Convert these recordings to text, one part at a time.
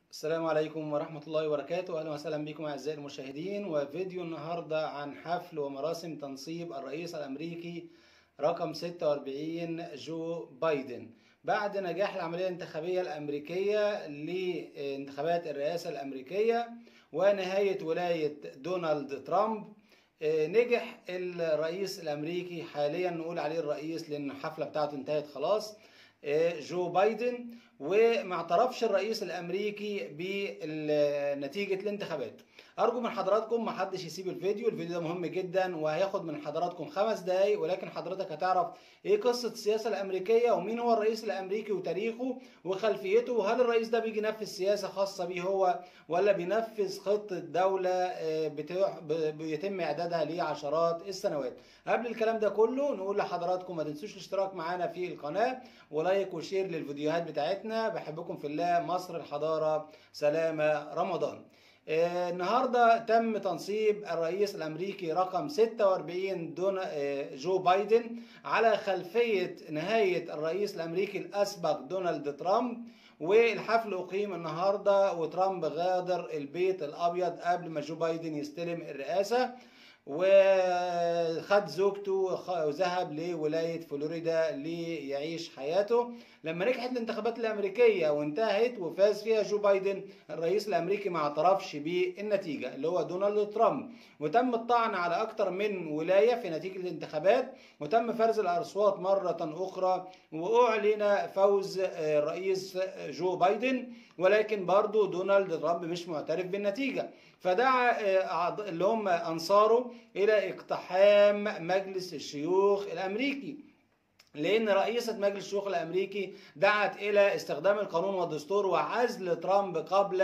السلام عليكم ورحمة الله وبركاته أهلا وسهلا بكم أعزائي المشاهدين وفيديو النهاردة عن حفل ومراسم تنصيب الرئيس الأمريكي رقم 46 جو بايدن بعد نجاح العملية الانتخابية الأمريكية لانتخابات الرئاسة الأمريكية ونهاية ولاية دونالد ترامب نجح الرئيس الأمريكي حاليا نقول عليه الرئيس لأن الحفلة بتاعته انتهت خلاص جو بايدن وما اعترفش الرئيس الامريكي بنتيجه الانتخابات ارجو من حضراتكم ما حدش يسيب الفيديو الفيديو ده مهم جدا وهياخد من حضراتكم خمس دقايق ولكن حضرتك هتعرف ايه قصه السياسه الامريكيه ومين هو الرئيس الامريكي وتاريخه وخلفيته وهل الرئيس ده بيجي ينفذ سياسه خاصه بيه هو ولا بينفذ خطه دوله بيتم اعدادها لعشرات السنوات قبل الكلام ده كله نقول لحضراتكم ما تنسوش الاشتراك معانا في القناه ولايك وشير للفيديوهات بتاعتنا بحبكم في الله مصر الحضاره سلامه رمضان النهارده تم تنصيب الرئيس الامريكي رقم 46 دون جو بايدن على خلفيه نهايه الرئيس الامريكي الاسبق دونالد ترامب والحفل اقيم النهارده وترامب غادر البيت الابيض قبل ما جو بايدن يستلم الرئاسه وخد زوجته وذهب لولاية فلوريدا ليعيش حياته لما نجحت الانتخابات الأمريكية وانتهت وفاز فيها جو بايدن الرئيس الأمريكي ما اعترفش بالنتيجة اللي هو دونالد ترامب وتم الطعن على أكثر من ولاية في نتيجة الانتخابات وتم فرز الأصوات مرة أخرى وأعلن فوز الرئيس جو بايدن ولكن برضو دونالد ترامب مش معترف بالنتيجة فدعا اللي هم أنصاره إلى اقتحام مجلس الشيوخ الأمريكي لأن رئيسة مجلس الشيوخ الأمريكي دعت إلى استخدام القانون والدستور وعزل ترامب قبل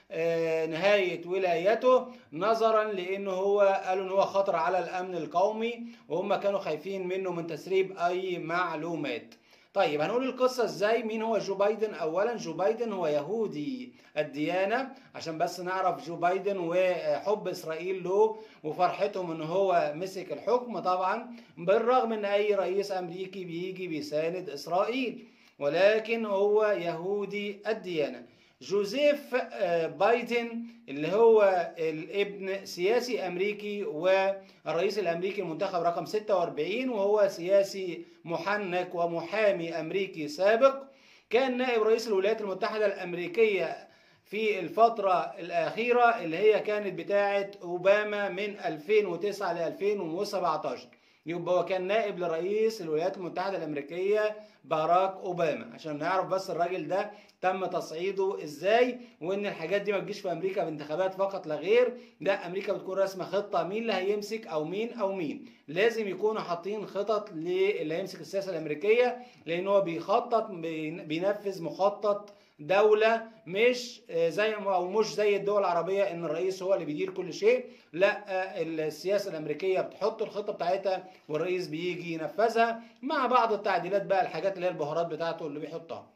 نهاية ولايته نظرا لأنه هو قالوا إن هو خطر على الأمن القومي وهم كانوا خايفين منه من تسريب أي معلومات. طيب هنقول القصة ازاي مين هو جو بايدن اولا جو بايدن هو يهودي الديانة عشان بس نعرف جو بايدن وحب اسرائيل له وفرحتهم ان هو مسك الحكم طبعا بالرغم ان اي رئيس امريكي بيجي بيساند اسرائيل ولكن هو يهودي الديانة جوزيف بايدن اللي هو الابن سياسي امريكي والرئيس الامريكي المنتخب رقم 46 وهو سياسي محنك ومحامي امريكي سابق كان نائب رئيس الولايات المتحده الامريكيه في الفترة الأخيرة اللي هي كانت بتاعة أوباما من 2009 ل 2017 يبقى هو كان نائب لرئيس الولايات المتحدة الأمريكية باراك أوباما عشان نعرف بس الراجل ده تم تصعيده ازاي وان الحاجات دي ما تجيش في امريكا بانتخابات فقط لا غير لا امريكا بتكون راسمه خطه مين اللي هيمسك او مين او مين لازم يكونوا حاطين خطط للي هيمسك السياسه الامريكيه لان هو بيخطط بينفذ مخطط دولة مش زي او مش زي الدول العربية ان الرئيس هو اللي بيدير كل شيء لا السياسة الامريكية بتحط الخطة بتاعتها والرئيس بيجي ينفذها مع بعض التعديلات بقى الحاجات اللي هي البهارات بتاعته اللي بيحطها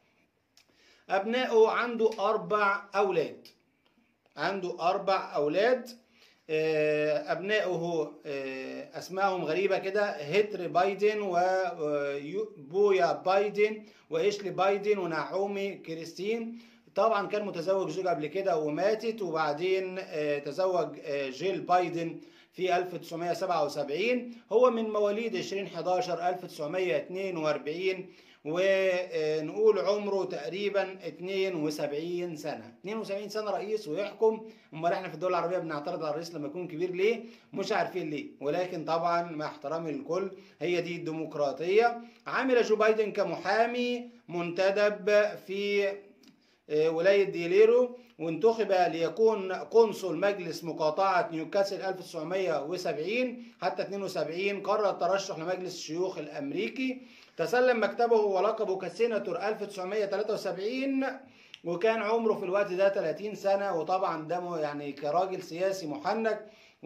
أبنائه عنده أربع أولاد عنده أربع أولاد أبنائه أسمائهم غريبة كده هتر بايدن وبويا بايدن وإيشلي بايدن ونعومي كريستين طبعا كان متزوج زوجة قبل كده وماتت وبعدين تزوج جيل بايدن في 1977 هو من مواليد 20 11 1942 ونقول عمره تقريبا 72 سنه 72 سنه رئيس ويحكم امال احنا في الدول العربيه بنعترض على الرئيس لما يكون كبير ليه مش عارفين ليه ولكن طبعا مع احترامي للكل هي دي الديمقراطيه عمل جو بايدن كمحامي منتدب في ولاية ديليرو وانتخب ليكون قنصل مجلس مقاطعة نيوكاسل 1970 حتى 72 قرر الترشح لمجلس الشيوخ الأمريكي تسلم مكتبه ولقبه كسيناتور 1973 وكان عمره في الوقت ده 30 سنة وطبعا ده يعني كراجل سياسي محنك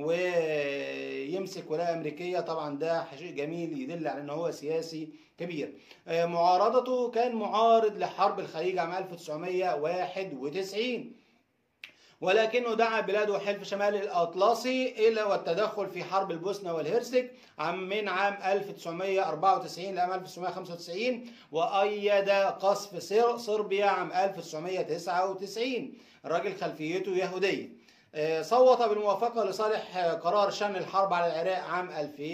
ويمسك ولاية أمريكية طبعا ده شيء جميل يدل على أنه هو سياسي كبير معارضته كان معارض لحرب الخليج عام 1991 ولكنه دعا بلاده حلف شمال الأطلسي إلى والتدخل في حرب البوسنة والهرسك عام من عام 1994 لعام 1995 وأيد قصف صر- صربيا عام 1999 الراجل خلفيته يهودية آه، صوت بالموافقة لصالح آه، قرار شن الحرب على العراق عام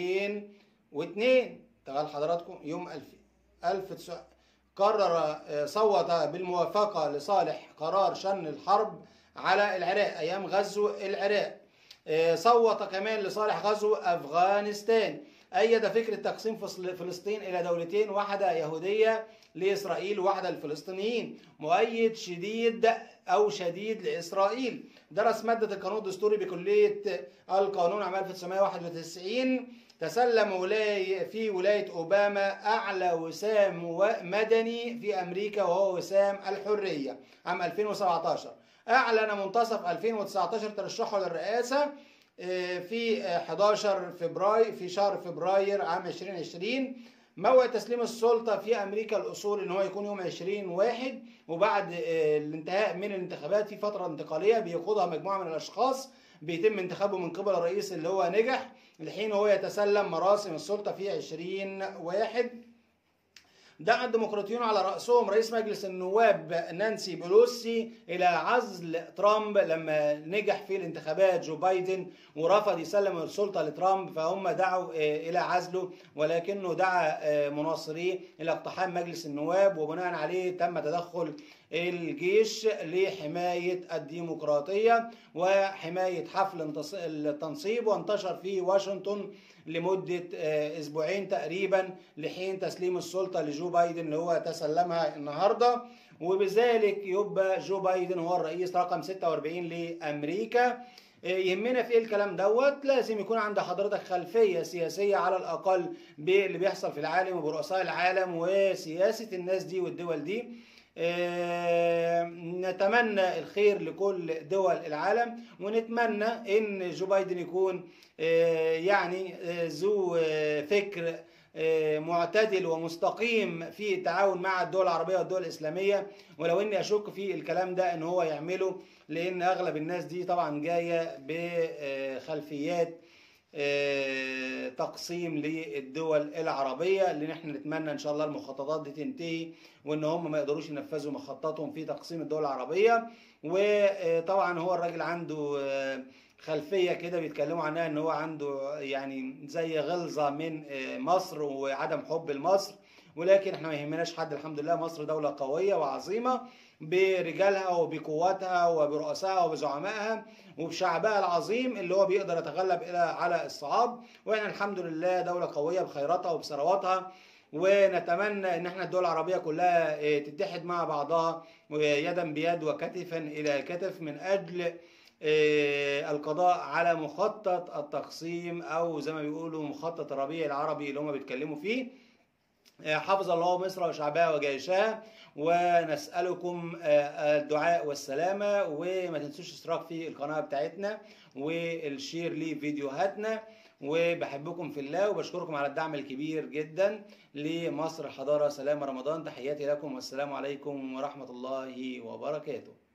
2002 تخيل حضراتكم يوم 2000 1900 قرر آه، صوت بالموافقة لصالح قرار شن الحرب على العراق أيام غزو العراق آه، صوت كمان لصالح غزو أفغانستان أيد فكرة تقسيم فصل- فلسطين إلى دولتين واحدة يهودية لإسرائيل وواحدة للفلسطينيين مؤيد شديد أو شديد لإسرائيل درس مادة القانون الدستوري بكلية القانون عام 1991 تسلم ولاية في ولاية أوباما أعلى وسام و- مدني في أمريكا وهو وسام الحرية عام 2017 أعلن منتصف 2019 ترشحه للرئاسة آه، في آه، 11 فبراير في شهر فبراير عام 2020 موعد تسليم السلطة في أمريكا الأصول إن هو يكون يوم 20 واحد وبعد آه، الانتهاء من الانتخابات في فترة انتقالية بيقودها مجموعة من الأشخاص بيتم انتخابه من قبل الرئيس اللي هو نجح لحين هو يتسلم مراسم السلطة في 20 واحد دعا الديمقراطيون على رأسهم رئيس مجلس النواب نانسي بيلوسي إلى عزل ترامب لما نجح في الانتخابات جو بايدن ورفض يسلم السلطة لترامب فهم دعوا آه، إلى عزله ولكنه دعا آه، مناصريه إلى اقتحام مجلس النواب وبناء عليه تم تدخل الجيش لحماية الديمقراطية وحماية حفل انتص- التنصيب وانتشر في واشنطن لمدة آه، أسبوعين تقريبا لحين تسليم السلطة لجو بايدن اللي هو تسلمها النهاردة وبذلك يبقى جو بايدن هو الرئيس رقم 46 لأمريكا آه، يهمنا في ايه الكلام دوت لازم يكون عند حضرتك خلفية سياسية على الأقل باللي بيحصل في العالم وبرؤساء العالم وسياسة الناس دي والدول دي آه، نتمنى الخير لكل دول العالم ونتمنى ان جو بايدن يكون آه، يعني آه، ذو آه، فكر آه، معتدل ومستقيم في التعاون مع الدول العربية والدول الإسلامية ولو إني أشك في الكلام ده إن هو يعمله لأن أغلب الناس دي طبعا جاية بخلفيات آه، تقسيم للدول العربية اللي احنا نتمنى ان شاء الله المخططات دي تنتهي وان هم ما يقدروش ينفذوا مخططهم في تقسيم الدول العربية وطبعا هو الراجل عنده آه، خلفية كده بيتكلموا عنها ان هو عنده يعني زي غلظة من آه، مصر وعدم حب لمصر ولكن احنا ما يهمناش حد الحمد لله مصر دولة قوية وعظيمة برجالها وبقواتها وبرؤسائها وبزعمائها وبشعبها العظيم اللي هو بيقدر يتغلب الى على الصعاب واحنا الحمد لله دولة قوية بخيراتها وبثرواتها ونتمنى ان احنا الدول العربية كلها اه، تتحد مع بعضها يدا بيد وكتفا الى كتف من اجل اه، القضاء على مخطط التقسيم او زي ما بيقولوا مخطط الربيع العربي اللي هم بيتكلموا فيه حفظ الله مصر وشعبها وجيشها ونسألكم الدعاء والسلامة وما تنسوش اشتراك في القناة بتاعتنا والشير لفيديوهاتنا وبحبكم في الله وبشكركم على الدعم الكبير جدا لمصر حضارة سلام رمضان تحياتي لكم والسلام عليكم ورحمة الله وبركاته